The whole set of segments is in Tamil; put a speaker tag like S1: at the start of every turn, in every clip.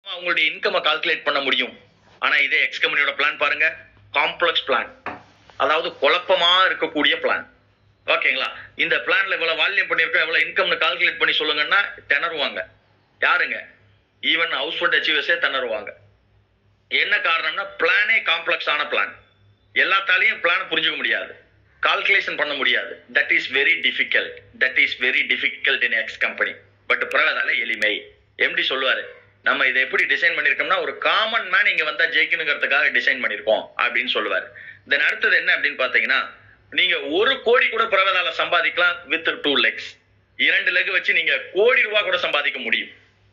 S1: அவங்களுடைய இன்கமை கால்குலேட் பண்ண முடியும் ஆனா இதே எக்ஸ் கம்பெனியோட பிளான் பாருங்க காம்ப்ளெக்ஸ் பிளான் அதாவது குழப்பமா இருக்கக்கூடிய பிளான் ஓகேங்களா இந்த பிளான்ல இவ்வளவு வால்யூம் பண்ணிருக்கோம் எவ்வளவு இன்கம்னு கால்குலேட் பண்ணி சொல்லுங்கன்னா திணறுவாங்க யாருங்க ஈவன் ஹவுஸ் ஃபண்ட் அச்சீவர்ஸே திணறுவாங்க என்ன காரணம்னா பிளானே காம்ப்ளெக்ஸ் ஆன பிளான் எல்லாத்தாலையும் பிளான் புரிஞ்சுக்க முடியாது கால்குலேஷன் பண்ண முடியாது that is very difficult that is very difficult in X company but பிரகதால எளிமை எம்டி சொல்லுவாரு நம்ம இதை எப்படி டிசைன் பண்ணிருக்கோம்னா ஒரு காமன் மேன் இங்க வந்தா ஜெயிக்கணுங்கிறதுக்காக டிசைன் பண்ணிருக்கோம் அப்படின்னு சொல்லுவாரு தென் அடுத்தது என்ன அப்படின்னு பாத்தீங்கன்னா நீங்க ஒரு கோடி கூட பிரகதால சம்பாதிக்கலாம் வித் டூ லெக்ஸ் இரண்டு லெக் வச்சு நீங்க கோடி ரூபாய் கூட சம்பாதிக்க முடியும்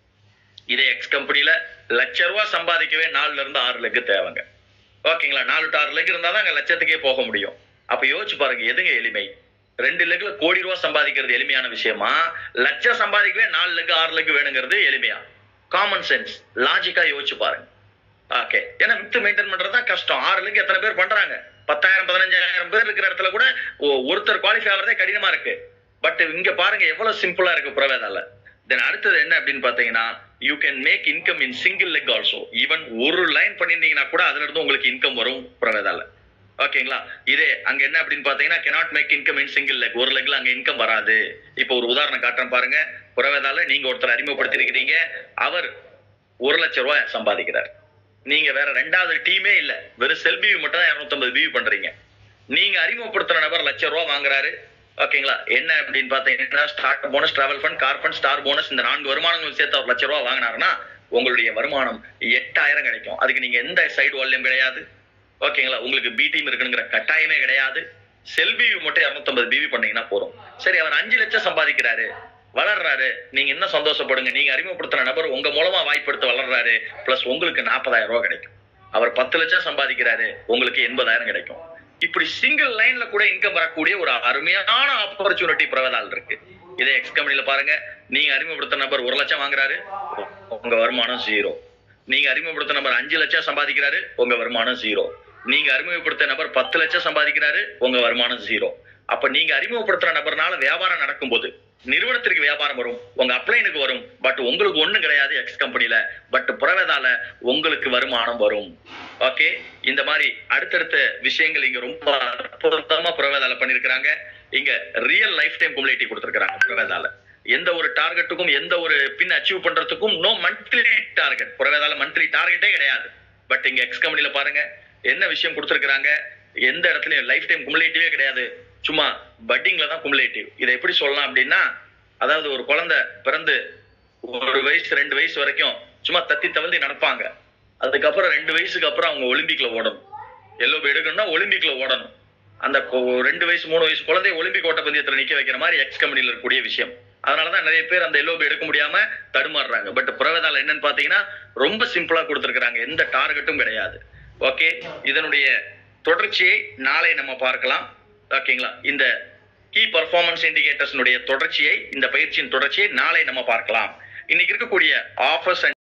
S1: இதே எக்ஸ் கம்பெனில லட்ச ரூபாய் சம்பாதிக்கவே நாலுல இருந்து ஆறு லெக் தேவைங்க ஓகேங்களா நாலு டு ஆறு லெக் இருந்தா தான் அங்க லட்சத்துக்கே போக முடியும் அப்ப யோசிச்சு பாருங்க எதுங்க எளிமை ரெண்டு லெக்ல கோடி ரூபாய் சம்பாதிக்கிறது எளிமையான விஷயமா லட்சம் சம்பாதிக்கவே நாலு லெக் ஆறு லெக் வேணுங்கிறது எளிமையா காமன் சென்ஸ் லாஜிக்கா யோசிச்சு பாருங்க ஓகே ஏன்னா வித்து மெயின்டைன் பண்றது தான் கஷ்டம் ஆறு லெக் எத்தனை பேர் பண்றாங்க பத்தாயிரம் பதினஞ்சாயிரம் பேர் இருக்கிற இடத்துல கூட ஒ- ஒருத்தர் குவாலிஃபை ஆகிறதே கடினமா இருக்கு பட் இங்க பாருங்க எவ்வளவு சிம்பிளா இருக்கு புறவேதால தென் அடுத்தது என்ன அப்படின்னு பாத்தீங்கன்னா you can make income in single leg also even ஒரு லைன் பண்ணிருந்தீங்கன்னா கூட அதுல இருந்து உங்களுக்கு இன்கம் வரும் புறவேதால ஓகேங்களா இதே அங்க என்ன அப்படின்னு பாத்தீங்கன்னா cannot make income in single leg ஒரு லெக்ல அங்க இன்கம் வராது இப்போ ஒரு உதாரணம் காட்டுறேன் பாருங்க புறவேதால நீங்க ஒருத்தர் அறிமுகப்படுத்திருக்கிறீங்க அவர் ஒரு லட்சம் ரூபாய் சம்பாதிக்கிறார் நீங்க வேற ரெண்டாவது டீமே இல்ல வெறும் செல்பி மட்டும் தான் இருநூத்தம்பது வியூ பண்றீங்க நீங்க அறிமுகப்படுத்துற நபர் லட்சம் ரூபாய் வாங்குறாரு ஓகேங்களா என்ன அப்படின்னு பாத்தீங்கன்னா start bonus travel fund car fund star bonus இந்த நான்கு வருமானங்கள் சேர்த்து அவர் லட்சம் ரூபாய் வாங்கினாருன்னா உங்களுடைய வருமானம் எட்டாயிரம் கிடைக்கும் அதுக்கு நீங்க எந்த சைடு வால்யூம் கிடையாது ஓகேங்களா உங்களுக்கு பி டீம் இருக்குங்கிற கட்டாயமே கிடையாது செல்பி மட்டும் இருநூத்தம்பது பிவி பண்ணீங்கன்னா போதும் சரி அவர் அஞ்சு லட்சம் சம்பாதிக்கிறாரு வளர்றாரு நீங்க என்ன சந்தோஷப்படுங்க நீங்க அறிமுகப்படுத்துற நபர் உங்க மூலமா வாய்ப்படுத்த வளர்றாரு பிளஸ் உங்களுக்கு நாற்பதாயிரம் ரூபாய் கிடைக்கும் அவர் பத்து லட்சம் சம்பாதிக்கிறாரு உங்களுக்கு எண்பதாயிரம் கிடைக்கும் இப்படி சிங்கிள் லைன்ல கூட இன்கம் வரக்கூடிய ஒரு அருமையான ஆப்பர்ச்சுனிட்டி பிரவதால் இருக்கு இதே எக்ஸ் கம்பெனில பாருங்க நீங்க அறிமுகப்படுத்த நபர் ஒரு லட்சம் வாங்குறாரு உங்க வருமானம் ஜீரோ நீங்க அறிமுகப்படுத்த நபர் அஞ்சு லட்சம் சம்பாதிக்கிறாரு உங்க வருமானம் ஜீரோ நீங்க அறிமுகப்படுத்த நபர் பத்து லட்சம் சம்பாதிக்கிறாரு உங்க வருமானம் ஜீரோ அப்ப நீங்க அறிமுகப்படுத்துற நபர்னால வியாபாரம் நடக்கும்போது நிறுவனத்திற்கு வியாபாரம் வரும் உங்க அப்ளைனுக்கு வரும் பட் உங்களுக்கு ஒண்ணும் கிடையாது எக்ஸ் கம்பெனில பட் புறவேதால உங்களுக்கு வருமானம் வரும் ஓகே இந்த மாதிரி அடுத்தடுத்த விஷயங்கள் இங்க ரொம்ப அற்புதமா புறவேதால பண்ணிருக்கிறாங்க இங்க ரியல் லைஃப் டைம் குமுலேட்டிவ் கொடுத்திருக்காங்க புறவேதால எந்த ஒரு டார்கெட்டுக்கும் எந்த ஒரு பின் அச்சீவ் பண்றதுக்கும் நோ மந்த்லி டார்கெட் புறவேதால மந்த்லி டார்கெட்டே கிடையாது பட் இங்க எக்ஸ் கம்பெனில பாருங்க என்ன விஷயம் கொடுத்திருக்காங்க எந்த இடத்துலயும் லைஃப் டைம் குமுலேட்டிவே கிடையாது சும்மா பட்டிங்ல தான் குமுலேட்டிவ் இதை எப்படி சொல்லலாம் அப்படின்னா அதாவது ஒரு குழந்தை பிறந்து ஒரு வயசு ரெண்டு வயசு வரைக்கும் சும்மா தத்தி தவழ்ந்து நடப்பாங்க அதுக்கப்புறம் ரெண்டு வயசுக்கு அப்புறம் அவங்க ஒலிம்பிக்ல ஓடணும் எல்லோ எடுக்கணும்னா ஒலிம்பிக்ல ஓடணும் அந்த கொ- ரெண்டு வயசு மூணு வயசு குழந்தை ஒலிம்பிக் ஓட்டப்பந்தயத்துல நிக்க வைக்கிற மாதிரி எக்ஸ் கம்பெனில இருக்கக்கூடிய விஷயம் அதனாலதான் நிறைய பேர் அந்த எல்லோ எடுக்க முடியாம தடுமாறுறாங்க பட் புறவேதால என்னன்னு பாத்தீங்கன்னா ரொம்ப சிம்பிளா கொடுத்திருக்காங்க எந்த டார்கெட்டும் கிடையாது ஓகே இதனுடைய தொடர்ச்சியை நாளை நம்ம பார்க்கலாம் ஓகேங்களா இந்த கீ பர்ஃபார்மன்ஸ் இண்டிகேட்டர்ஸ்னுடைய தொடர்ச்சியை இந்த பயிற்சியின் தொடர்ச்சியை நாளை நம்ம பார்க்கலாம் இன்னைக்கு இருக்கக்கூடிய ஆஃபர்ஸ்